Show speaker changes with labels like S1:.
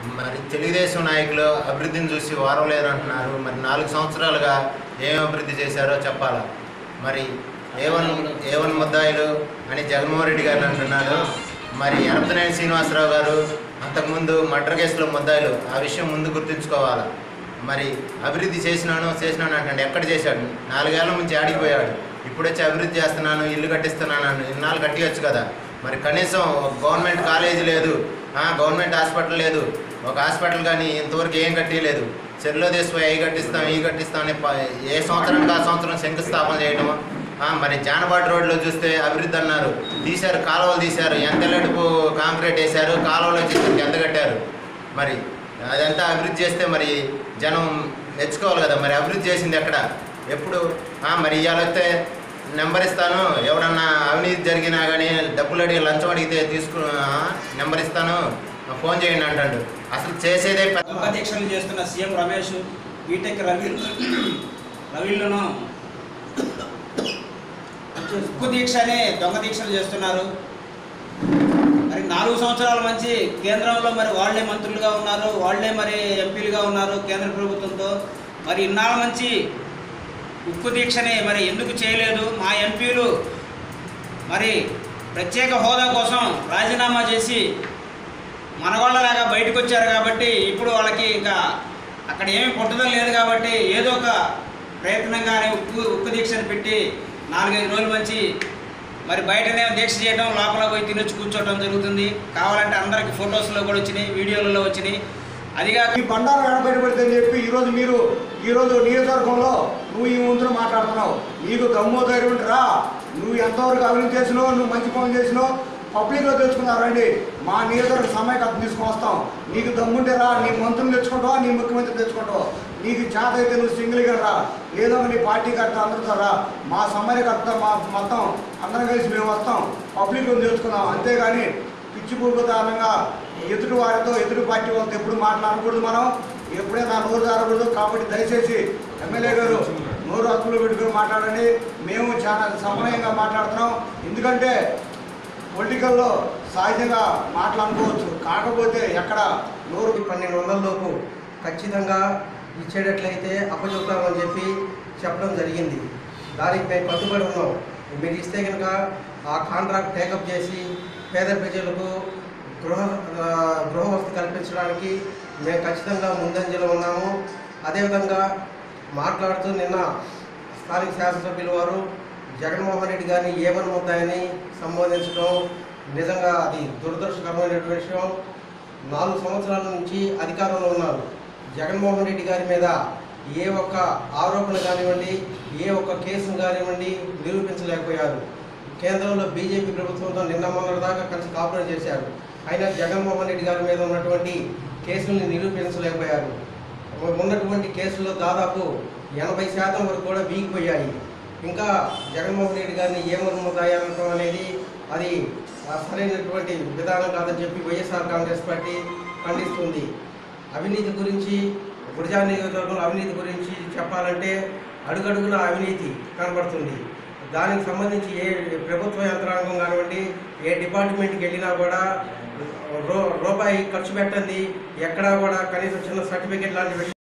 S1: మరి తెలుగుదేశం నాయకులు అభివృద్ధిని చూసి వారలేరు అంటున్నారు మరి నాలుగు సంవత్సరాలుగా ఏం అభివృద్ధి చేశారో చెప్పాలా మరి ఏవన్ ఏవన్ ముద్దాయిలు అని జగన్మోహన్ రెడ్డి గారు అంటున్నారు మరి ఎనపతనేని శ్రీనివాసరావు గారు అంతకుముందు మర్డర్ కేసులో ముద్దాయిలు ఆ విషయం ముందు గుర్తుంచుకోవాలి మరి అభివృద్ధి చేసినాను చేసినాను అంటే ఎక్కడ చేశాడు నాలుగేళ్ల నుంచి ఆడిపోయాడు ఇప్పుడు వచ్చి అభివృద్ధి చేస్తున్నాను ఇల్లు కట్టిస్తున్నాను అని ఇన్నాళ్ళు కట్టియచ్చు కదా మరి కనీసం ఒక గవర్నమెంట్ కాలేజీ లేదు ఆ, గవర్నమెంట్ హాస్పిటల్ లేదు ఒక హాస్పిటల్ కానీ ఇంతవరకు ఏం కట్టియలేదు చెరులో తీసిపోయి అవి కట్టిస్తాం ఇవి కట్టిస్తాం అని ప- ఏ సంవత్సరానికి ఆ సంవత్సరం శంకుస్థాపన చేయడం ఆ, మరి జానబాటు రోడ్లో చూస్తే అభివృద్ధి అన్నారు తీశారు కాలువలు తీశారు ఎంత ఎల్లడుపు కాంక్రీట్ వేశారు కాలువలు వచ్చి ఎంత కట్టారు మరి అదంతా అభివృద్ధి చేస్తే మరి జనం మెచ్చుకోవాలి కదా మరి అభివృద్ధి చేసింది ఎక్కడ ఎప్పుడు ఆ, మరి ఇవాళ వస్తే నెంబర్ ఇస్తాను ఎవడన్నా అవినీతి జరిగినా కానీ డబ్బులు అడిగి లంచం అడిగితే తీసుకు ఆ, నెంబర్ ఇస్తాను ఫోన్ చేయండి అంటాడు అసలు చేసేదే పెద్ద
S2: ఉపాధ్యక్షులు చేస్తున్న సీఎం రమేష్ బీటెక్ రవి రవిలను ఉక్కు దీక్ష అని దొంగ దీక్షలు చేస్తున్నారు మరి నాలుగు సంవత్సరాల మంచి కేంద్రంలో మరి వాళ్ళే మంత్రులుగా ఉన్నారు వాళ్ళే మరి ఎంపీలుగా ఉన్నారు కేంద్ర ప్రభుత్వంతో మరి ఇన్నాళ్ళ మంచి ఉక్కు దీక్షని మరి ఎందుకు చేయలేదు మా ఎంపీలు మరి ప్రత్యేక హోదా కోసం రాజీనామా చేసి మనవాళ్ళలాగా బయటకు వచ్చారు కాబట్టి ఇప్పుడు వాళ్ళకి ఇంకా అక్కడ ఏమీ పుట్టడం లేదు కాబట్టి ఏదో ఒక ప్రయత్నంగానే ఉక్కు ఉక్కు దీక్షను పెట్టి నాలుగైదు రోజులు మంచి మరి బయటనే దీక్ష చేయడం లోపల పోయి తినొచ్చి కూర్చోవడం జరుగుతుంది కావాలంటే అందరికి ఫొటోస్లో కూడా వచ్చినాయి వీడియోలలో వచ్చినాయి అదిగాక
S3: ఈ బండారం ఎడబెట్టబడితే అని చెప్పి ఈరోజు మీరు ఈరోజు నియోజకవర్గంలో నువ్వు ఈ ముందు మాట్లాడుతున్నావు నీకు దమ్ము ధైర్యం ఉంటే రా నువ్వు ఎంతవరకు అవినీతి చేసినావు నువ్వు మంచి పనులు చేసినావు పబ్లిక్లో తెచ్చుకున్నారండి మా నియోజకవర్గ సమైక్యత తీసుకుని వస్తాం నీకు దమ్ముంటే రా నీ మంత్రులు తెచ్చుకుంటావా నీ ముఖ్యమంత్రి తెచ్చుకుంటావా నీకు చేత అయితే నువ్వు సింగిల్గా రా లేదో నీ పార్టీ కర్త అందరితో రా మా సమయకర్త మా మొత్తం అందరం కలిసి మేము వస్తాం పబ్లిక్లో తెచ్చుకుందాం అంతేగాని పిచ్చి పూర్వకారణంగా ఎదుటి వారితో ఎదుటి పార్టీ వాళ్ళతో ఎప్పుడు మాట్లాడకూడదు మనం ఎప్పుడే నా నోరు జారకూడదు కాబట్టి దయచేసి ఎమ్మెల్యే గారు నోరు హక్కులు పెట్టుకుని మాట్లాడండి మేము చాలా సమయంగా మాట్లాడుతున్నాం ఎందుకంటే పొలిటికల్లో సహజంగా మాట్లాడుకోవచ్చు కాకపోతే ఎక్కడ నోరు
S4: పన్నెండు వందల లోపు ఖచ్చితంగా ఇచ్చేటట్లయితే అప్పచెప్తామని చెప్పి చెప్పడం జరిగింది దానికి మేము కట్టుబడి ఉన్నాం మీరు ఇస్తే కనుక ఆ కాంట్రాక్ట్ టేకప్ చేసి పేద ప్రజలకు గృహ ఆ, గృహ వసతి కల్పించడానికి మేము ఖచ్చితంగా ముందంజలో ఉన్నాము అదేవిధంగా మాట్లాడుతూ నిన్న స్థానిక శాసనసభ్యుల వారు జగన్మోహన్ రెడ్డి గారిని ఏమని ముద్దాయని సంబోధించడం నిజంగా అది దురదృష్టకరమైనటువంటి విషయం నాలుగు సంవత్సరాల నుంచి అధికారంలో ఉన్నారు జగన్మోహన్ రెడ్డి గారి మీద ఏ ఒక్క ఆరోపణ కానివ్వండి ఏ ఒక్క కేసును కానివ్వండి నిరూపించలేకపోయారు కేంద్రంలో బీజేపీ ప్రభుత్వంతో నిన్న మొన్నటి దాకా కలిసి కాపురం చేశారు అయినా జగన్మోహన్ రెడ్డి గారి మీద ఉన్నటువంటి కేసుల్ని నిరూపించలేకపోయారు ఉన్నటువంటి కేసుల్లో దాదాపు ఎనభై శాతం వరకు కూడా వీగిపోయాయి ఇంకా జగన్మోహన్ రెడ్డి గారిని ఏమనుమతాయి అనటం అనేది అది ఆ, సరైనటువంటి విధానం కాదని చెప్పి వైఎస్ఆర్ కాంగ్రెస్ పార్టీ ఖండిస్తుంది అవినీతి గురించి గురిజా నియోజకవర్గంలో అవినీతి గురించి చెప్పాలంటే అడుగడుగున అవినీతి కనబడుతుంది దానికి సంబంధించి ఏ ప్రభుత్వ యంత్రాంగం కానివ్వండి ఏ డిపార్ట్మెంట్కి వెళ్ళినా కూడా రూ రూపాయి ఖర్చు పెట్టండి ఎక్కడా కూడా కనీసం చిన్న సర్టిఫికేట్ లాంటి విషయం